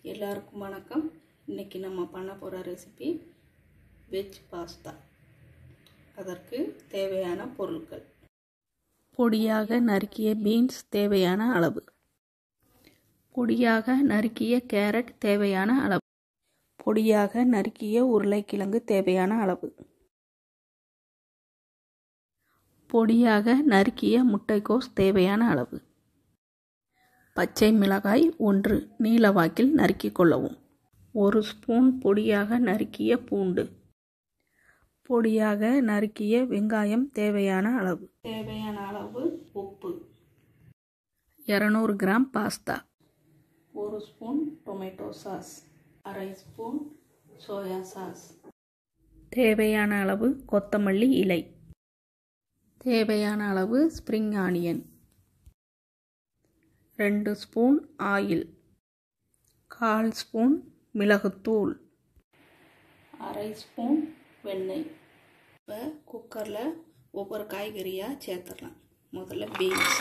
எல்லாருக்கும் வணக்கம் இன்றைக்கி நம்ம பண்ண போகிற ரெசிபி வெஜ் பாஸ்தா அதற்கு தேவையான பொருட்கள் பொடியாக நறுக்கிய பீன்ஸ் தேவையான அளவு பொடியாக நறுக்கிய கேரட் தேவையான அளவு பொடியாக நறுக்கிய உருளைக்கிழங்கு தேவையான அளவு பொடியாக நறுக்கிய முட்டைக்கோஸ் தேவையான அளவு பச்சை மிளகாய் ஒன்று நீளவாக்கில் நறுக்கிக் கொள்ளவும் ஒரு ஸ்பூன் பொடியாக நறுக்கிய பூண்டு பொடியாக நறுக்கிய வெங்காயம் தேவையான அளவு தேவையான அளவு உப்பு இரநூறு கிராம் பாஸ்தா ஒரு ஸ்பூன் டொமேட்டோ சாஸ் அரை ஸ்பூன் சோயா சாஸ் தேவையான அளவு கொத்தமல்லி இலை தேவையான அளவு ஸ்ப்ரிங் ஆனியன் ரெண்டு ஸ்பூன் ஆயில் கால் ஸ்பூன் மிளகுத்தூள் அரை ஸ்பூன் வெண்ணெய் இப்போ குக்கரில் ஒவ்வொரு காய்கறியாக சேர்த்துடலாம் முதல்ல பீன்ஸ்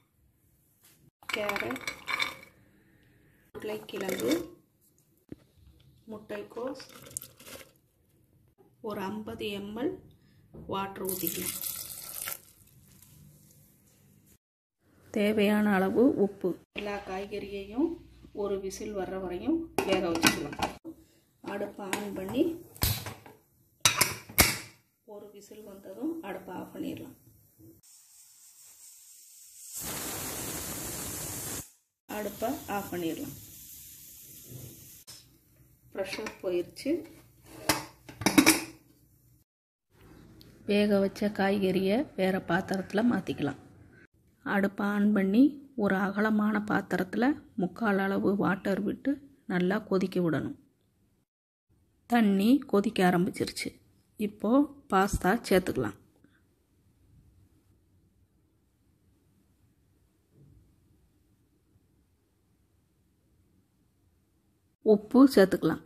கேரட் உருளைக்கிழங்கு முட்டைக்கோஸ் ஒரு ஐம்பது எம்எல் வாட்டர் ஊற்றிக்கலாம் தேவையான அளவு உப்பு எல்லா காய்கறியையும் ஒரு விசில் வர்ற வரையும் வேக வச்சுக்கலாம் அடுப்பை ஆன் பண்ணி ஒரு விசில் வந்ததும் அடுப்பை ஆஃப் பண்ணிடலாம் அடுப்பை ஆஃப் பண்ணிடலாம் ப்ரெஷர் போயிடுச்சு வேக வச்ச காய்கறியை வேறு பாத்திரத்தில் மாற்றிக்கலாம் அடுப்பை ஆன் பண்ணி ஒரு அகலமான பாத்திரத்தில் முக்கால் அளவு வாட்டர் விட்டு நல்லா கொதிக்க விடணும் தண்ணி கொதிக்க ஆரம்பிச்சிருச்சு இப்போது பாஸ்தா சேர்த்துக்கலாம் உப்பு சேர்த்துக்கலாம்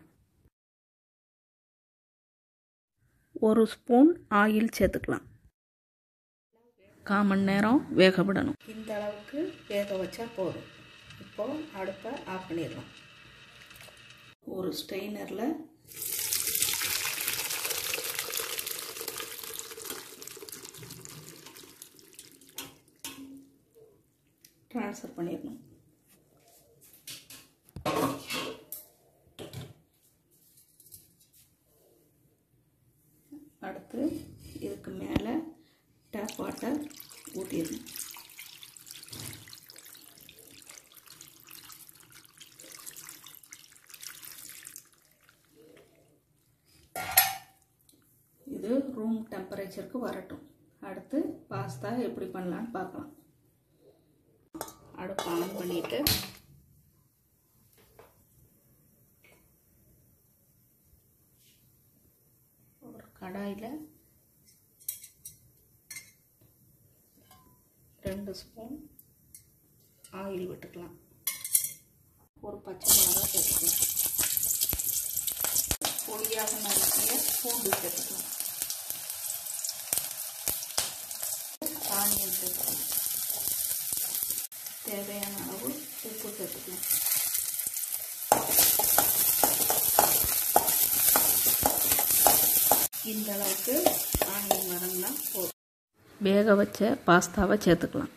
ஒரு ஸ்பூன் ஆயில் சேர்த்துக்கலாம் கால் மணி நேரம் வேக விடணும் இந்த அளவுக்கு வேக வச்சா போதும் இப்போது அடுப்பை ஆஃப் பண்ணிடலாம் ஒரு ஸ்ட்ரெயினரில் ட்ரான்ஸ்ஃபர் பண்ணிடணும் அடுத்து இதுக்கு மேலே டேப் வாட்டர் ஊற்றிடணும் இது ரூம் டெம்பரேச்சருக்கு வரட்டும் அடுத்து பாஸ்தா எப்படி பண்ணலான்னு பார்க்கலாம் அடுப்பு ஆன் பண்ணிவிட்டு ஒரு கடாயில் ரெண்டு ஸ்பூன் ஆயில் விட்டுக்கலாம் ஒரு பச்சை மிளகா சேர்த்துக்கலாம் பொடியாக நறுக்கிய பூண்டு சேர்த்துக்கலாம் ஆனியன் சேர்த்துக்கலாம் தேவையான அளவு உப்பு சேர்த்துக்கலாம் இந்த அளவுக்கு ஆனியன் வதங்கினா போதும் வேக வச்ச பாஸ்தாவை சேர்த்துக்கலாம்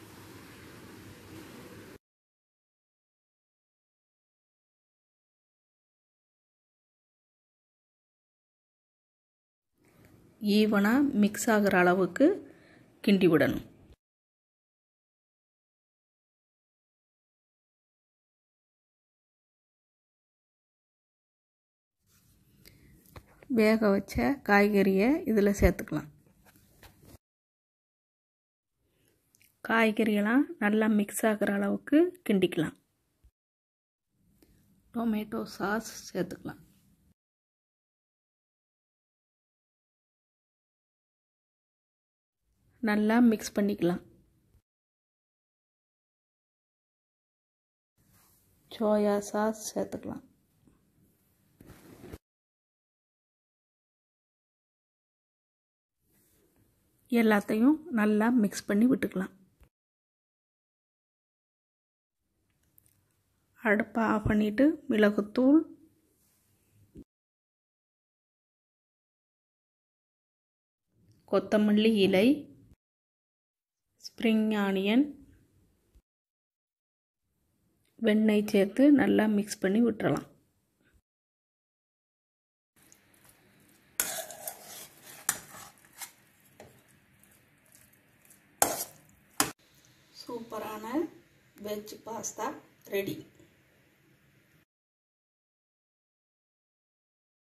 ஈவனாக மிக்ஸ் ஆகிற அளவுக்கு கிண்டி விடணும் வேக வச்ச காய்கறியை இதில் சேர்த்துக்கலாம் காய்கறியெல்லாம் நல்லா மிக்ஸ் ஆகிற அளவுக்கு கிண்டிக்கலாம் டொமேட்டோ சாஸ் சேர்த்துக்கலாம் நல்லா மிக்ஸ் பண்ணிக்கலாம் சோயா சாஸ் சேர்த்துக்கலாம் எல்லாத்தையும் நல்லா மிக்ஸ் பண்ணி விட்டுக்கலாம் அடுப்பை ஆஃப் பண்ணிவிட்டு மிளகுத்தூள் கொத்தமல்லி இலை ஸ்ப்ரிங் ஆனியன் வெண்ணெய் சேர்த்து நல்லா மிக்ஸ் பண்ணி விட்டுறலாம் சூப்பரான வெஜ் பாஸ்தா ரெடி